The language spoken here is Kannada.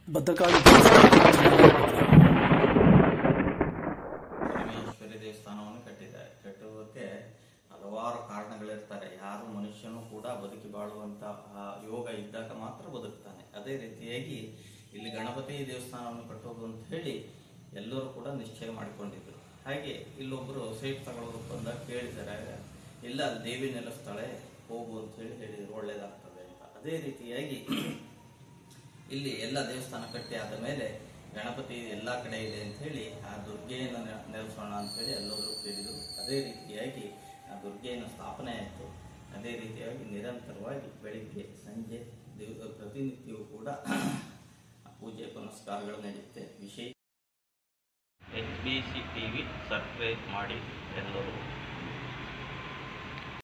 ಭದ್ರಕಾಳಿ ದೇವಸ್ಥಾನ ಪರಮೇಶ್ವರಿ ದೇವಸ್ಥಾನವನ್ನು ಕಟ್ಟಿದ್ದಾರೆ ಕಟ್ಟುವುದಕ್ಕೆ ಹಲವಾರು ಕಾರಣಗಳಿರ್ತಾರೆ ಯಾರು ಮನುಷ್ಯನು ಕೂಡ ಬದುಕಿ ಬಾಳುವಂತಹ ಯೋಗ ಇದ್ದಾಗ ಮಾತ್ರ ಬದುಕ್ತಾನೆ ಅದೇ ರೀತಿಯಾಗಿ ಇಲ್ಲಿ ಗಣಪತಿ ದೇವಸ್ಥಾನವನ್ನು ಕಟ್ಟೋದು ಅಂತ ಹೇಳಿ ಎಲ್ಲರೂ ಕೂಡ ನಿಶ್ಚಯ ಮಾಡಿಕೊಂಡಿದ್ರು ಹಾಗೆ ಇಲ್ಲೊಬ್ಬರು ಸೈಟ್ ತಗೊಳ್ಳೋದಕ್ಕೆ ಬಂದಾಗ ಕೇಳಿದ್ದಾರೆ ಇಲ್ಲ ಅಲ್ಲಿ ದೇವಿ ನೆಲೆಸ್ತಾಳೆ ಹೋಗು ಅಂತ ಹೇಳಿ ಹೇಳಿದ್ರು ಒಳ್ಳೇದಾಗ್ತದೆ ಅಂತ ಅದೇ ರೀತಿಯಾಗಿ ಇಲ್ಲಿ ಎಲ್ಲ ದೇವಸ್ಥಾನ ಕಟ್ಟಿ ಆದ ಮೇಲೆ ಗಣಪತಿ ಎಲ್ಲ ಕಡೆ ಇದೆ ಅಂತ ಹೇಳಿ ಆ ದುರ್ಗೆಯನ್ನು ನೆ- ನೆಲೆಸೋಣ ಅಂತ ಹೇಳಿ ಎಲ್ಲರೂ ತಿಳಿದರು ಅದೇ ರೀತಿಯಾಗಿ ಆ ದುರ್ಗೆಯನ್ನು ಸ್ಥಾಪನೆ ಆಯಿತು ಅದೇ ರೀತಿಯಾಗಿ ನಿರಂತರವಾಗಿ ಬೆಳಿಗ್ಗೆ ಸಂಜೆ ದಿವ ಪ್ರತಿನಿತ್ಯವೂ ಕೂಡ ಪೂಜೆ ಪುನಸ್ಕಾರಗಳು ನಡೆಯುತ್ತೆ ವಿಶೇಷ H B C T V subscribe ಮಾಡಿ ಎಲ್ಲರೂ